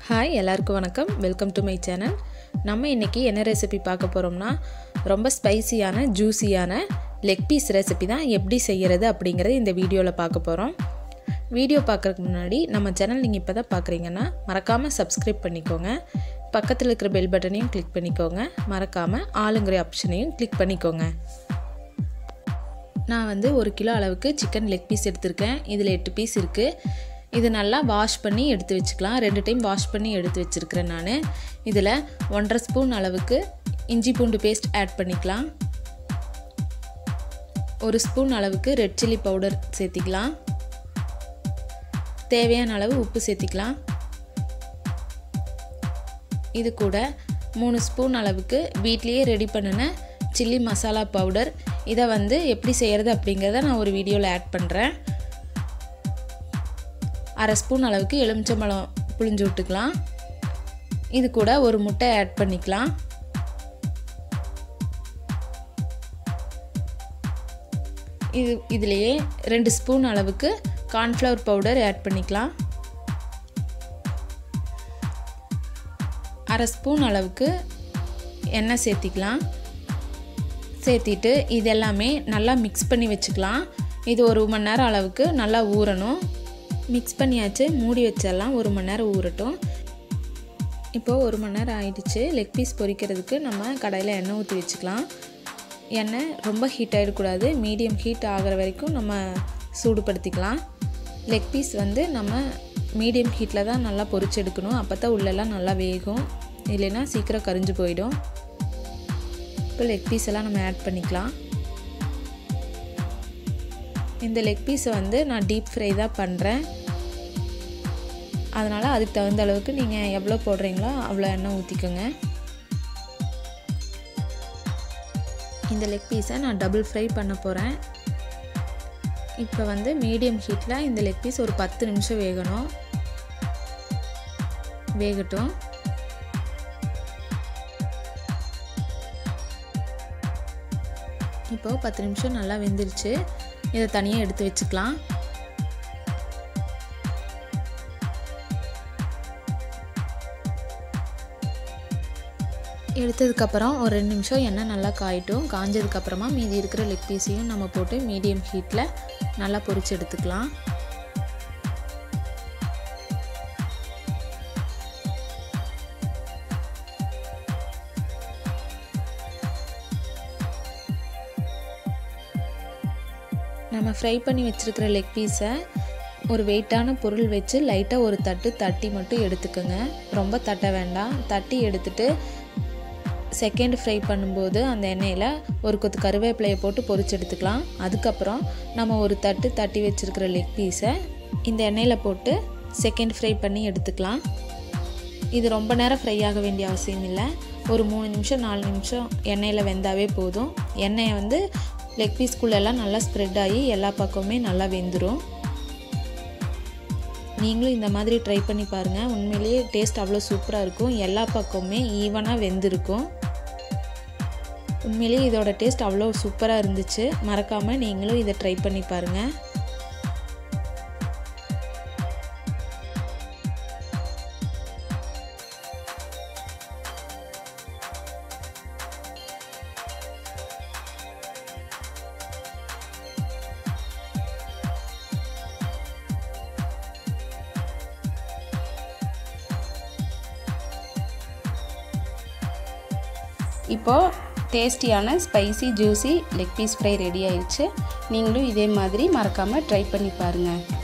hi எல்லாருக்கும் வணக்கம் welcome to my channel நம்ம இன்றைக்கி என்ன ரெசிபி பார்க்க போகிறோம்னா ரொம்ப ஸ்பைசியான ஜூஸியான லெக் பீஸ் ரெசிபி தான் எப்படி செய்கிறது அப்படிங்கிறத இந்த வீடியோவில் பார்க்க போகிறோம் வீடியோ பார்க்குறதுக்கு முன்னாடி நம்ம சேனல் நீங்கள் இப்போ தான் பார்க்குறீங்கன்னா மறக்காமல் சப்ஸ்கிரைப் பண்ணிக்கோங்க பக்கத்தில் இருக்கிற பெல் பட்டனையும் கிளிக் பண்ணிக்கோங்க மறக்காமல் ஆளுங்கிற ஆப்ஷனையும் கிளிக் பண்ணிக்கோங்க நான் வந்து ஒரு கிலோ அளவுக்கு சிக்கன் லெக் பீஸ் எடுத்திருக்கேன் இதில் எட்டு பீஸ் இருக்குது இது நல்லா வாஷ் பண்ணி எடுத்து வச்சுக்கலாம் ரெண்டு டைம் வாஷ் பண்ணி எடுத்து வச்சுருக்கிறேன் நான் இதில் ஒன்றரை ஸ்பூன் அளவுக்கு இஞ்சி பூண்டு பேஸ்ட் ஆட் பண்ணிக்கலாம் ஒரு ஸ்பூன் அளவுக்கு ரெட் சில்லி பவுடர் சேர்த்திக்கலாம் தேவையான அளவு உப்பு சேர்த்திக்கலாம் இது கூட மூணு ஸ்பூன் அளவுக்கு வீட்லேயே ரெடி பண்ணின சில்லி மசாலா பவுடர் இதை வந்து எப்படி செய்கிறது அப்படிங்கிறத நான் ஒரு வீடியோவில் ஆட் பண்ணுறேன் அரை ஸ்பூன் அளவுக்கு எலுமிச்சம்பழம் புளிஞ்சு விட்டுக்கலாம் இது கூட ஒரு முட்டை ஆட் பண்ணிக்கலாம் இது இதுலேயே ரெண்டு ஸ்பூன் அளவுக்கு கார்ன்ஃப்ளவர் பவுடர் ஆட் பண்ணிக்கலாம் அரை ஸ்பூன் அளவுக்கு எண்ணெய் சேர்த்திக்கலாம் சேர்த்திட்டு இது எல்லாமே நல்லா மிக்ஸ் பண்ணி வச்சுக்கலாம் இது ஒரு மணி நேரம் அளவுக்கு நல்லா ஊறணும் மிக்ஸ் பண்ணியாச்சு மூடி வச்சிடலாம் ஒரு மணி நேரம் ஊறட்டும் இப்போது ஒரு மணி நேரம் ஆயிடுச்சு லெக் பீஸ் பொரிக்கிறதுக்கு நம்ம கடையில் எண்ணெய் ஊற்றி வச்சுக்கலாம் எண்ணெய் ரொம்ப ஹீட் ஆகிடக்கூடாது மீடியம் ஹீட் ஆகிற வரைக்கும் நம்ம சூடுபடுத்திக்கலாம் லெக் பீஸ் வந்து நம்ம மீடியம் ஹீட்டில் தான் நல்லா பொரிச்சு எடுக்கணும் அப்போ தான் உள்ளெல்லாம் நல்லா வேகும் இல்லைன்னா சீக்கிரம் கரிஞ்சு போயிடும் இப்போ லெக் பீஸ் எல்லாம் நம்ம ஆட் பண்ணிக்கலாம் இந்த லெக் பீஸை வந்து நான் டீப் ஃப்ரை தான் பண்ணுறேன் அதனால் அதுக்கு தகுந்த அளவுக்கு நீங்கள் எவ்வளோ போடுறீங்களோ அவ்வளோ எண்ணெய் ஊற்றிக்கோங்க இந்த லெக் பீஸை நான் டபுள் ஃப்ரை பண்ண போகிறேன் இப்போ வந்து மீடியம் ஹீட்டில் இந்த லெக் பீஸ் ஒரு பத்து நிமிஷம் வேகணும் வேகட்டும் இப்போது பத்து நிமிஷம் நல்லா வெந்துருச்சு இதை தனியாக எடுத்து வச்சுக்கலாம் எடுத்ததுக்கப்புறம் ஒரு ரெண்டு நிமிஷம் எண்ணெய் நல்லா காயிட்டும் காஞ்சதுக்கப்புறமா மீதி இருக்கிற லெக் பீஸையும் நம்ம போட்டு மீடியம் ஹீட்டில் நல்லா பொரிச்சு எடுத்துக்கலாம் நம்ம ஃப்ரை பண்ணி வச்சுருக்கிற லெக் பீஸை ஒரு வெயிட்டான பொருள் வச்சு லைட்டாக ஒரு தட்டு தட்டி மட்டும் எடுத்துக்கோங்க ரொம்ப தட்ட வேண்டாம் தட்டி எடுத்துட்டு செகண்ட் ஃப்ரை பண்ணும்போது அந்த எண்ணெயில் ஒரு கொத்து கருவேப்பிலையை போட்டு பொரிச்சு எடுத்துக்கலாம் அதுக்கப்புறம் நம்ம ஒரு தட்டு தட்டி வச்சுருக்கிற லெக் பீஸை இந்த எண்ணெயில் போட்டு செகண்ட் ஃப்ரை பண்ணி எடுத்துக்கலாம் இது ரொம்ப நேரம் ஃப்ரை ஆக வேண்டிய அவசியம் இல்லை ஒரு மூணு நிமிஷம் நாலு நிமிஷம் எண்ணெயில் வெந்தாவே போதும் எண்ணெயை வந்து லெக் பீஸ்குள்ளெல்லாம் நல்லா ஸ்ப்ரெட் ஆகி எல்லா பக்கமுமே நல்லா வெந்துடும் நீங்களும் இந்த மாதிரி ட்ரை பண்ணி பாருங்கள் உண்மையிலேயே டேஸ்ட் அவ்வளோ சூப்பராக இருக்கும் எல்லா பக்கமுமே ஈவனாக வெந்திருக்கும் உண்மையிலேயே இதோட டேஸ்ட் அவ்வளோ சூப்பராக இருந்துச்சு மறக்காமல் நீங்களும் இதை ட்ரை பண்ணி பாருங்கள் இப்போது டேஸ்டியான spicy juicy leg piece fry ready ஆயிடுச்சு நீங்களும் இதே மாதிரி மறக்காமல் ட்ரை பண்ணி பாருங்கள்